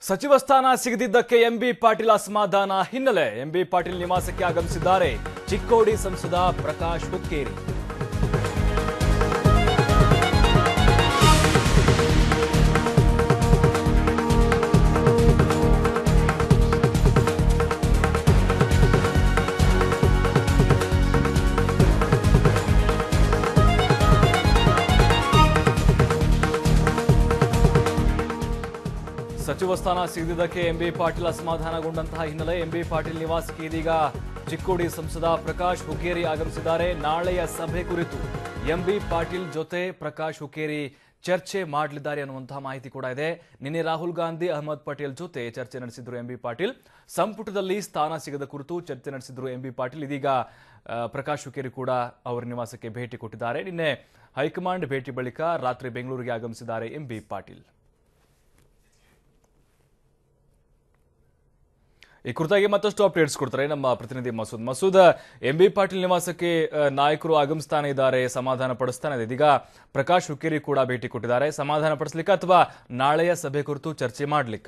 ಸಚಿವ ಸ್ಥಾನ ಸಿಗದಿದ್ದಕ್ಕೆ ಎಂಬಿ ಪಾಟೀಲ್ ಅಸಮಾಧಾನ ಹಿನ್ನೆಲೆ ಎಂಬಿ ಪಾಟೀಲ್ ನಿವಾಸಕ್ಕೆ ಆಗಮಿಸಿದ್ದಾರೆ ಚಿಕ್ಕೋಡಿ ಸಂಸದ ಪ್ರಕಾಶ್ ಹುಕ್ಕೇರಿ ಸಚಿವ ಸ್ಥಾನ ಸಿಗದಿದ್ದಕ್ಕೆ ಎಂಬಿ ಪಾಟೀಲ್ ಅಸಮಾಧಾನಗೊಂಡಂತಹ ಹಿನ್ನೆಲೆ ಎಂಬಿ ಪಾಟೀಲ್ ನಿವಾಸಕ್ಕೆ ಇದೀಗ ಚಿಕ್ಕೋಡಿ ಸಂಸದ ಪ್ರಕಾಶ್ ಹುಕ್ಕೇರಿ ಆಗಮಿಸಿದ್ದಾರೆ ನಾಳೆಯ ಸಭೆ ಕುರಿತು ಎಂಬಿ ಪಾಟೀಲ್ ಜೊತೆ ಪ್ರಕಾಶ್ ಹುಕ್ಕೇರಿ ಚರ್ಚೆ ಮಾಡಲಿದ್ದಾರೆ ಅನ್ನುವಂತಹ ಮಾಹಿತಿ ಕೂಡ ಇದೆ ನಿನ್ನೆ ರಾಹುಲ್ ಗಾಂಧಿ ಅಹಮದ್ ಪಟೇಲ್ ಜೊತೆ ಚರ್ಚೆ ನಡೆಸಿದ್ರು ಎಂಬಿ ಪಾಟೀಲ್ ಸಂಪುಟದಲ್ಲಿ ಸ್ಥಾನ ಸಿಗದ ಕುರಿತು ಚರ್ಚೆ ನಡೆಸಿದ್ರು ಎಂಬಿ ಪಾಟೀಲ್ ಇದೀಗ ಆ, ಪ್ರಕಾಶ್ ಹುಕ್ಕೇರಿ ಕೂಡ ಅವರ ನಿವಾಸಕ್ಕೆ ಭೇಟಿ ಕೊಟ್ಟಿದ್ದಾರೆ ನಿನ್ನೆ ಹೈಕಮಾಂಡ್ ಭೇಟಿ ಬಳಿಕ ರಾತ್ರಿ ಬೆಂಗಳೂರಿಗೆ ಆಗಮಿಸಿದ್ದಾರೆ ಎಂಬಿ ಪಾಟೀಲ್ ಈ ಕುರಿತಾಗಿ ಮತ್ತಷ್ಟು ಅಪ್ಡೇಟ್ಸ್ ಕೊಡ್ತಾರೆ ನಮ್ಮ ಪ್ರತಿನಿಧಿ ಮಸೂದ್ ಮಸೂದ್ ಎಂ ಬಿ ಪಾಟೀಲ್ ನಿವಾಸಕ್ಕೆ ಆ, ನಾಯಕರು ಆಗಮಿಸ್ತಾನೆ ಇದ್ದಾರೆ ಸಮಾಧಾನ ಪಡಿಸ್ತಾನೆ ಇದೆ ಇದೀಗ ಪ್ರಕಾಶ್ ಹುಕ್ಕೇರಿ ಕೂಡ ಭೇಟಿ ಕೊಟ್ಟಿದ್ದಾರೆ ಸಮಾಧಾನ ಪಡಿಸ್ಲಿಕ್ಕ ಅಥವಾ ನಾಳೆಯ ಸಭೆ ಕುರಿತು ಚರ್ಚೆ ಮಾಡ್ಲಿಕ್ಕ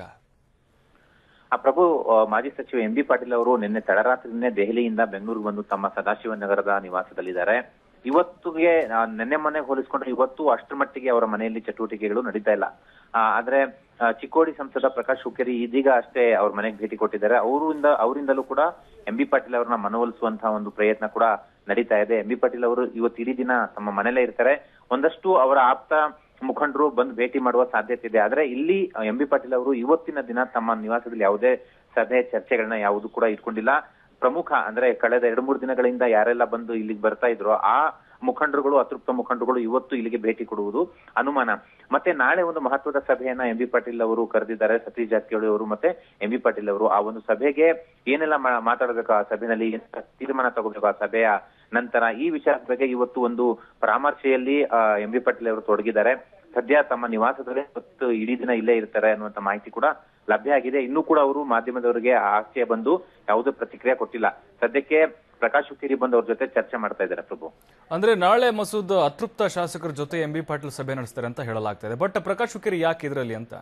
ಆ ಪ್ರಭು ಆ, ಮಾಜಿ ಸಚಿವ ಎಂ ಬಿ ಪಾಟೀಲ್ ಅವರು ನಿನ್ನೆ ತಡರಾತ್ರಿನೇ ದೆಹಲಿಯಿಂದ ಬೆಂಗಳೂರಿಗೆ ಬಂದು ತಮ್ಮ ಸದಾಶಿವ ನಗರದ ನಿವಾಸದಲ್ಲಿದ್ದಾರೆ ಇವತ್ತಿಗೆ ಆ, ನಿನ್ನೆ ಮೊನ್ನೆ ಹೋಲಿಸ್ಕೊಂಡ್ರೆ ಇವತ್ತು ಅಷ್ಟರ ಮಟ್ಟಿಗೆ ಅವರ ಮನೆಯಲ್ಲಿ ಚಟುವಟಿಕೆಗಳು ನಡೀತಾ ಇಲ್ಲ ಆ, ಆದ್ರೆ ಆ, ಚಿಕ್ಕೋಡಿ ಸಂಸದ ಪ್ರಕಾಶ್ ಹುಕ್ಕೇರಿ ಇದೀಗ ಅಷ್ಟೇ ಅವ್ರ ಮನೆಗೆ ಭೇಟಿ ಕೊಟ್ಟಿದ್ದಾರೆ ಅವರಿಂದ ಅವರಿಂದಲೂ ಕೂಡ ಎಂ ಬಿ ಪಾಟೀಲ್ ಅವರನ್ನ ಮನವೊಲಿಸುವಂತಹ ಒಂದು ಪ್ರಯತ್ನ ಕೂಡ ನಡೀತಾ ಇದೆ ಎಂ ಬಿ ಪಾಟೀಲ್ ಅವರು ಇವತ್ತು ಇಡೀ ದಿನ ತಮ್ಮ ಮನೇಲೇ ಇರ್ತಾರೆ ಒಂದಷ್ಟು ಅವರ ಆಪ್ತ ಮುಖಂಡರು ಬಂದು ಭೇಟಿ ಮಾಡುವ ಸಾಧ್ಯತೆ ಇದೆ ಆದ್ರೆ ಇಲ್ಲಿ ಎಂ ಬಿ ಪಾಟೀಲ್ ಅವರು ಇವತ್ತಿನ ದಿನ ತಮ್ಮ ನಿವಾಸದಲ್ಲಿ ಯಾವುದೇ ಸಭೆ ಚರ್ಚೆಗಳನ್ನ ಯಾವುದು ಕೂಡ ಇಟ್ಕೊಂಡಿಲ್ಲ ಪ್ರಮುಖ ಅಂದ್ರೆ ಕಳೆದ ಎರಡು ಮೂರು ದಿನಗಳಿಂದ ಯಾರೆಲ್ಲ ಬಂದು ಇಲ್ಲಿಗೆ ಬರ್ತಾ ಇದ್ರು ಆ ಮುಖಂಡರುಗಳು ಅತೃಪ್ತ ಮುಖಂಡರುಗಳು ಇವತ್ತು ಇಲ್ಲಿಗೆ ಭೇಟಿ ಕೊಡುವುದು ಅನುಮಾನ ಮತ್ತೆ ನಾಳೆ ಒಂದು ಮಹತ್ವದ ಸಭೆಯನ್ನ ಎಂ ಬಿ ಪಾಟೀಲ್ ಅವರು ಕರೆದಿದ್ದಾರೆ ಸತೀಶ್ ಜಾರಕಿಹೊಳಿ ಅವರು ಮತ್ತೆ ಎಂ ಬಿ ಪಾಟೀಲ್ ಅವರು ಆ ಒಂದು ಸಭೆಗೆ ಏನೆಲ್ಲ ಮಾ- ಮಾತಾಡಬೇಕು ಆ ಸಭೆಯಲ್ಲಿ ಏನ್ ತೀರ್ಮಾನ ತಗೋಬೇಕು ಆ ಸಭೆಯ ನಂತರ ಈ ವಿಚಾರದ ಬಗ್ಗೆ ಇವತ್ತು ಒಂದು ಪರಾಮರ್ಶೆಯಲ್ಲಿ ಎಂ ಬಿ ಪಾಟೀಲ್ ಅವರು ತೊಡಗಿದ್ದಾರೆ ಸದ್ಯ ತಮ್ಮ ನಿವಾಸದಲ್ಲೇ ಇವತ್ತು ಇಡೀ ದಿನ ಇಲ್ಲೇ ಇರ್ತಾರೆ ಅನ್ನುವಂತ ಮಾಹಿತಿ ಕೂಡ ಲಭ್ಯ ಆಗಿದೆ ಇನ್ನೂ ಕೂಡ ಅವರು ಮಾಧ್ಯಮದವರಿಗೆ ಆಚೆ ಬಂದು ಯಾವುದೇ ಪ್ರತಿಕ್ರಿಯೆ ಕೊಟ್ಟಿಲ್ಲ ಸದ್ಯಕ್ಕೆ ಪ್ರಕಾಶ್ ಹುಕ್ಕೇರಿ ಬಂದು ಅವ್ರ ಜೊತೆ ಚರ್ಚೆ ಮಾಡ್ತಾ ಇದ್ದಾರೆ ಪ್ರಭು ಅಂದ್ರೆ ನಾಳೆ ಮಸೂದ್ ಅತೃಪ್ತ ಶಾಸಕರ ಜೊತೆ ಎಂ ಬಿ ಪಾಟೀಲ್ ಸಭೆ ನಡೆಸ್ತಾರೆ ಅಂತ ಹೇಳಲಾಗ್ತಾ ಇದೆ ಬಟ್ ಪ್ರಕಾಶ್ ಹುಕ್ಕೇರಿ ಯಾಕೆ ಇದರಲ್ಲಿ ಅಂತ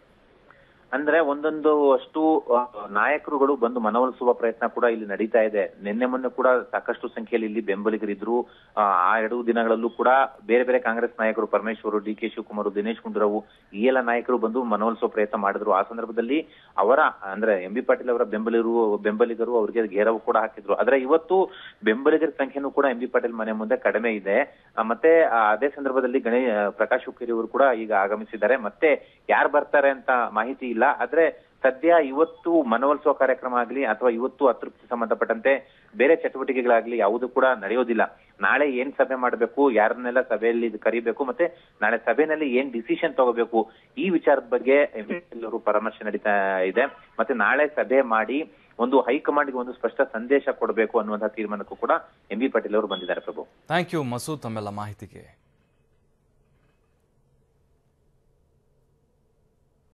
ಅಂದ್ರೆ ಒಂದೊಂದು ಅಷ್ಟು ಆ, ನಾಯಕರುಗಳು ಬಂದು ಮನವೊಲಿಸುವ ಪ್ರಯತ್ನ ಕೂಡ ಇಲ್ಲಿ ನಡೀತಾ ಇದೆ ನಿನ್ನೆ ಮೊನ್ನೆ ಕೂಡ ಸಾಕಷ್ಟು ಸಂಖ್ಯೆಯಲ್ಲಿ ಇಲ್ಲಿ ಬೆಂಬಲಿಗರಿದ್ರು ಆ ಆ ಎರಡು ದಿನಗಳಲ್ಲೂ ಕೂಡ ಬೇರೆ ಬೇರೆ ಕಾಂಗ್ರೆಸ್ ನಾಯಕರು ಪರಮೇಶ್ವರ್ ಡಿ ಕೆ ಶಿವಕುಮಾರ್ ದಿನೇಶ್ ಗುಂಡೂರಾವ್ ಈ ಎಲ್ಲ ನಾಯಕರು ಬಂದು ಮನವೊಲಿಸುವ ಪ್ರಯತ್ನ ಮಾಡಿದ್ರು ಆ ಸಂದರ್ಭದಲ್ಲಿ ಅವರ ಅಂದ್ರೆ ಎಂ ಬಿ ಪಾಟೀಲ್ ಅವರ ಬೆಂಬಲಿಗರು ಬೆಂಬಲಿಗರು ಅವರಿಗೆ ಘೇರವು ಕೂಡ ಹಾಕಿದ್ರು ಆದ್ರೆ ಇವತ್ತು ಬೆಂಬಲಿಗರ ಸಂಖ್ಯೆನೂ ಕೂಡ ಎಂ ಬಿ ಪಾಟೀಲ್ ಮನೆ ಮುಂದೆ ಕಡಿಮೆ ಇದೆ ಆ, ಮತ್ತೆ ಆ, ಅದೇ ಸಂದರ್ಭದಲ್ಲಿ ಗಣೇ ಪ್ರಕಾಶ್ ಹುಕ್ಕೇರಿ ಅವರು ಕೂಡ ಈಗ ಆಗಮಿಸಿದ್ದಾರೆ ಮತ್ತೆ ಯಾರು ಬರ್ತಾರೆ ಅಂತ ಮಾಹಿತಿ ಇಲ್ಲ ಆದ್ರೆ ಸದ್ಯ ಇವತ್ತು ಮನವೊಲಿಸುವ ಕಾರ್ಯಕ್ರಮ ಆಗಲಿ ಅಥವಾ ಇವತ್ತು ಅತೃಪ್ತಿ ಸಂಬಂಧಪಟ್ಟಂತೆ ಬೇರೆ ಚಟುವಟಿಕೆಗಳಾಗ್ಲಿ ಯಾವುದು ಕೂಡ ನಡೆಯೋದಿಲ್ಲ ನಾಳೆ ಏನ್ ಸಭೆ ಮಾಡಬೇಕು ಯಾರನ್ನೆಲ್ಲ ಸಭೆಯಲ್ಲಿ ಇದು ಕರಿಬೇಕು ಮತ್ತೆ ನಾಳೆ ಸಭೆಯಲ್ಲಿ ಏನ್ ಡಿಸಿಷನ್ ತಗೋಬೇಕು ಈ ವಿಚಾರದ ಬಗ್ಗೆ ಅವರು ಪರಾಮರ್ಶೆ ನಡೀತಾ ಇದೆ ಮತ್ತೆ ನಾಳೆ ಸಭೆ ಮಾಡಿ ಒಂದು ಹೈಕಮಾಂಡ್ಗೆ ಒಂದು ಸ್ಪಷ್ಟ ಸಂದೇಶ ಕೊಡಬೇಕು ಅನ್ನುವಂತಹ ತೀರ್ಮಾನಕ್ಕೂ ಕೂಡ ಎಂ ಬಿ ಪಾಟೀಲ್ ಅವರು ಬಂದಿದ್ದಾರೆ ಪ್ರಭು ಥ್ಯಾಂಕ್ ಯು ಮಸೂದ್ ತಮ್ಮೆಲ್ಲ ಮಾಹಿತಿಗೆ